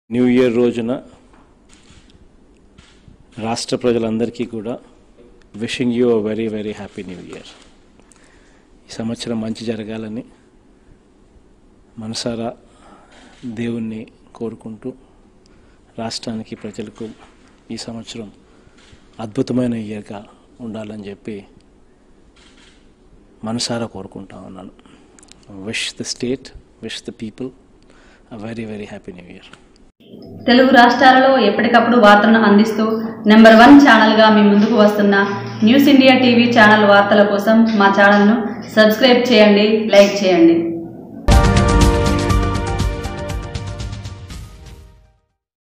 new year రోజున రాష్ట్ర ప్రజలందరికీ కూడా wishing you a very very happy new year ఈ సంవత్సరం మంచి జరగాలని మనసారా దేవుణ్ణి కోరుకుంటూ రాష్ట్రానికి ప్రజలకు ఈ సంవత్సరం అద్భుతమైన ఇయర్గా ఉండాలని చెప్పి మనసారా కోరుకుంటా ఉన్నాను wish the state wish the people a very very happy new year Telugu రాష్ట్రాలలో ఎప్పటికప్పుడు వార్తలను అందిస్తూ నెంబర్ వన్ ఛానల్గా మీ ముందుకు వస్తున్న న్యూస్ ఇండియా టీవీ ఛానల్ వార్తల కోసం మా ఛానల్ను సబ్స్క్రైబ్ చేయండి లైక్ చేయండి